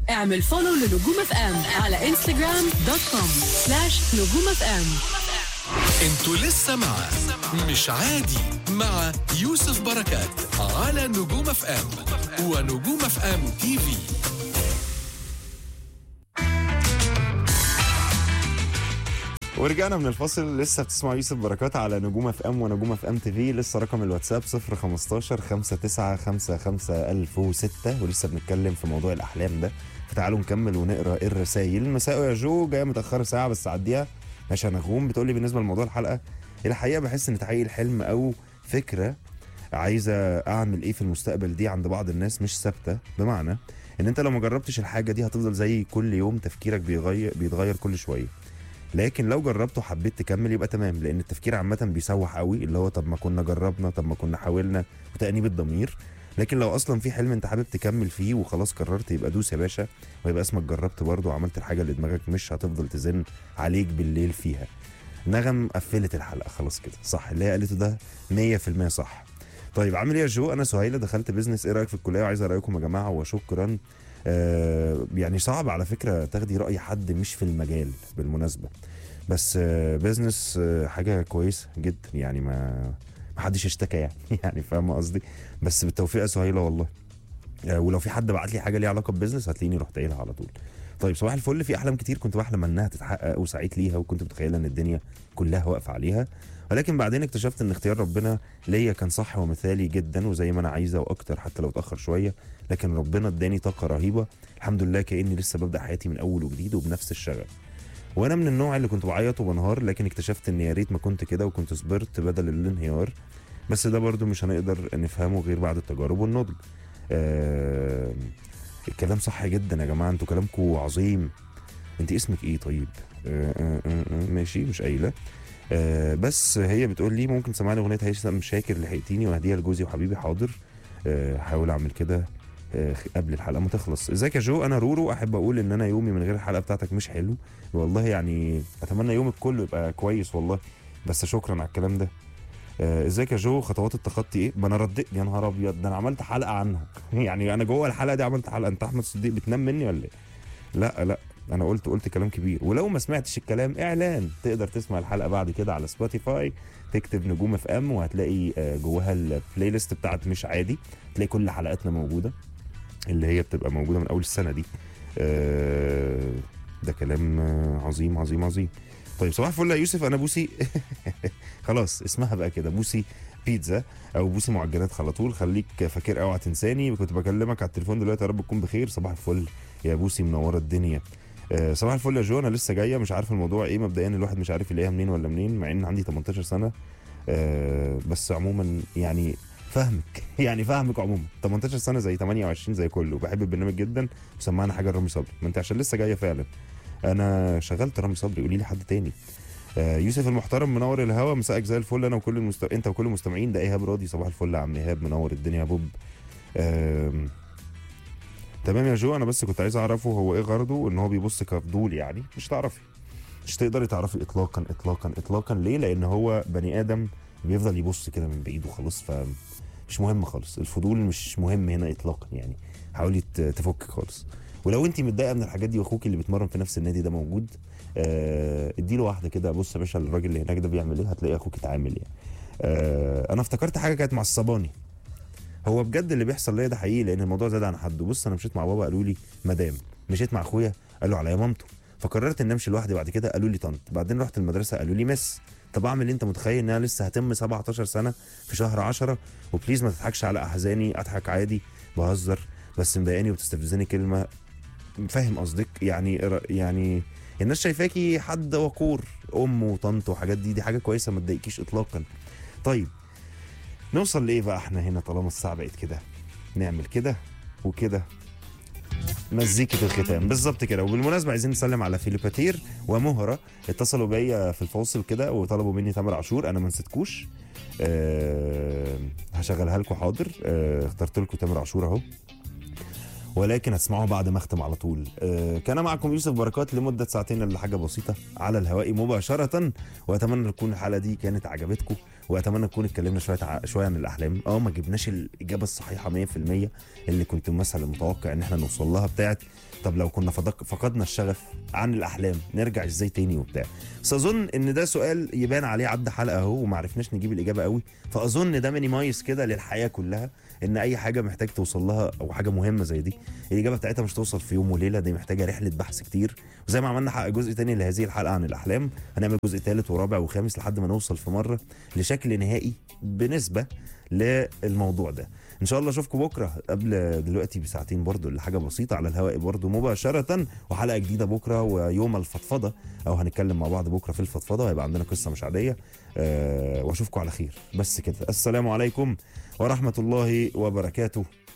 اعمل فولو لنجوم اف ام على انستغرام دوت كوم سلاش نجوم اف ام انتوا لسه مع مش عادي مع يوسف بركات على نجوم اف ام ونجوم اف ام تي في ورجعنا من الفاصل لسه بتسمع يوسف بركات على نجوم اف ام ونجوم اف ام تي في لسه رقم الواتساب 015 5955 1006 ولسه بنتكلم في موضوع الاحلام ده فتعالوا نكمل ونقرا الرسايل مساء يا جو جايه متاخره ساعه بس عديها ماشي انا غوم بتقول لي بالنسبه لموضوع الحلقه الحقيقه بحس ان تحقيق الحلم او فكره عايزه اعمل ايه في المستقبل دي عند بعض الناس مش ثابته بمعنى ان انت لو ما جربتش الحاجه دي هتفضل زي كل يوم تفكيرك بيغير بيتغير كل شويه لكن لو جربت وحبيت تكمل يبقى تمام لان التفكير عامه بيسوح قوي اللي هو طب ما كنا جربنا طب ما كنا حاولنا وتانيب الضمير لكن لو اصلا في حلم انت حابب تكمل فيه وخلاص قررت يبقى دوس يا باشا ويبقى اسمك جربت برضه وعملت الحاجه اللي دماغك مش هتفضل تزن عليك بالليل فيها نغم قفلت الحلقه خلاص كده صح اللي هي قالته ده 100% صح طيب عامل ايه يا جو انا سهيله دخلت بيزنس ايه رايك في الكليه وعايز رايكم يا جماعه وشكرا آه يعني صعب على فكره تاخدي راي حد مش في المجال بالمناسبه بس آه بيزنس آه حاجه كويسه جدا يعني ما ما حدش اشتكى يعني يعني فاهم قصدي بس بالتوفيق يا سهيله والله آه ولو في حد بعت لي حاجه ليها علاقه ببيزنس هتلاقيني رحت قايلها على طول طيب صباح الفل في احلام كتير كنت بحلم انها تتحقق وسعيت ليها وكنت متخيله ان الدنيا كلها واقفه عليها ولكن بعدين اكتشفت ان اختيار ربنا ليا كان صح ومثالي جدا وزي ما انا عايزه واكتر حتى لو اتاخر شويه لكن ربنا اداني طاقه رهيبه الحمد لله كاني لسه ببدا حياتي من اول وجديد وبنفس الشغف وانا من النوع اللي كنت بعيط وبنهار لكن اكتشفت ان يا ريت ما كنت كده وكنت صبرت بدل الانهيار بس ده برضو مش هنقدر نفهمه غير بعد التجارب والنضج آه الكلام صح جدا يا جماعه انتوا كلامكم عظيم انت اسمك ايه طيب آه آه آه آه ماشي مش قايله آه بس هي بتقول لي ممكن تسمعني اغنيه هيثم شاكر لحقتيني وهديها لجوزي وحبيبي حاضر آه، هحاول اعمل كده آه، قبل الحلقه ما تخلص ازيك يا جو انا رورو احب اقول ان انا يومي من غير الحلقه بتاعتك مش حلو والله يعني اتمنى يومك كله يبقى كويس والله بس شكرا على الكلام ده آه، ازيك يا جو خطوات التخطي ايه ما انا رديت يا نهار ابيض ده انا عملت حلقه عنها يعني انا جوه الحلقه دي عملت حلقه انت احمد صديق بتنام مني ولا ايه لا لا انا قلت قلت كلام كبير ولو ما سمعتش الكلام اعلان تقدر تسمع الحلقه بعد كده على سبوتيفاي تكتب نجوم اف ام وهتلاقي آه، جواها البلاي ليست بتاعت مش عادي تلاقي كل حلقاتنا موجوده اللي هي بتبقى موجوده من اول السنه دي آه، ده كلام آه، عظيم عظيم عظيم طيب صباح الفل يا يوسف انا بوسي خلاص اسمها بقى كده بوسي بيتزا او بوسي معجنات على طول خليك فاكر اوعى تنساني كنت بكلمك على التليفون دلوقتي يا رب تكون بخير صباح الفل يا بوسي منوره الدنيا آه، صباح الفل يا جو انا لسه جايه مش عارف الموضوع ايه مبدئيا الواحد مش عارف يلاقيها منين ولا منين مع ان عندي 18 سنه آه، بس عموما يعني فاهمك يعني فاهمك عموما 18 سنه زي 28 زي كله بحب البرنامج جدا وسمعنا حاجه لرامي صبري ما انت عشان لسه جايه فعلا انا شغلت رامي صبري قولي لي حد تاني آه، يوسف المحترم منور الهوا مساءك زي الفل انا وكل المست... انت وكل المستمعين ده ايهاب راضي صباح الفل يا عم ايهاب منور الدنيا يا بوب آم، تمام يا جو انا بس كنت عايز اعرفه هو ايه غرضه ان هو بيبص كفضول يعني مش تعرفي مش تقدري تعرفي اطلاقا اطلاقا اطلاقا ليه لان هو بني ادم بيفضل يبص كده من بعيد وخلاص ف مش مهم خالص الفضول مش مهم هنا اطلاقا يعني حاولي ت- تفك خالص ولو انت متضايقه من الحاجات دي واخوك اللي بيتمرن في نفس النادي ده موجود آه اديله واحده كده بص يا باشا الراجل اللي هناك ده بيعمل ايه هتلاقي اخوك اتعامل يعني آه انا افتكرت حاجه كانت مع الصباني هو بجد اللي بيحصل ليا ده حقيقي لان الموضوع زاد عن حده بص انا مشيت مع بابا قالوا لي مدام مشيت مع اخويا قالوا عليا مامته فقررت ان امشي لوحدي بعد كده قالوا لي طنط بعدين رحت المدرسه قالوا لي مس طب اعمل ايه انت متخيل ان انا لسه هتم 17 سنه في شهر 10 وبليز ما تضحكش على احزاني اضحك عادي بهزر بس مضايقاني وبتستفزني كلمه فاهم قصدك يعني يعني الناس شايفاكي حد وقور ام وطنط وحاجات دي دي حاجه كويسه ما تضايقكيش اطلاقا طيب نوصل لايه بقى احنا هنا طالما الساعه بقت كده نعمل كده وكده مزيكة الختام بالظبط كده وبالمناسبة عايزين نسلم على فيليباتير ومهرة اتصلوا بيا في الفاصل كده وطلبوا مني تامر عاشور انا ما نسيتكوش أه هشغلها لكم حاضر أه اخترت لكم تامر عاشور اهو ولكن هتسمعوها بعد ما اختم على طول أه كان معكم يوسف بركات لمده ساعتين الا حاجه بسيطه على الهواء مباشره واتمنى تكون الحلقه دي كانت عجبتكم واتمنى نكون اتكلمنا شويه ع- شويه عن الاحلام اه ما جبناش الاجابه الصحيحه 100% اللي كنت مثلا متوقع ان احنا نوصل لها بتاعت طب لو كنا فضق- فقدنا الشغف عن الاحلام نرجع ازاي تاني وبتاع بس اظن ان ده سؤال يبان عليه عدى حلقه اهو وما عرفناش نجيب الاجابه قوي فاظن ده مينيمايز كده للحياه كلها ان اي حاجه محتاج توصل لها او حاجه مهمه زي دي الاجابه بتاعتها مش توصل في يوم وليله دي محتاجه رحله بحث كتير وزي ما عملنا حق جزء تاني لهذه الحلقه عن الاحلام هنعمل جزء ثالث ورابع وخامس لحد ما نوصل في مره لشكل نهائي بنسبه للموضوع ده ان شاء الله اشوفكم بكره قبل دلوقتي بساعتين برضو اللي حاجه بسيطه على الهواء برضو مباشره وحلقه جديده بكره ويوم الفضفضه او هنتكلم مع بعض بكره في الفضفضه هيبقى عندنا قصه مش عاديه أه واشوفكم على خير بس كده السلام عليكم ورحمه الله وبركاته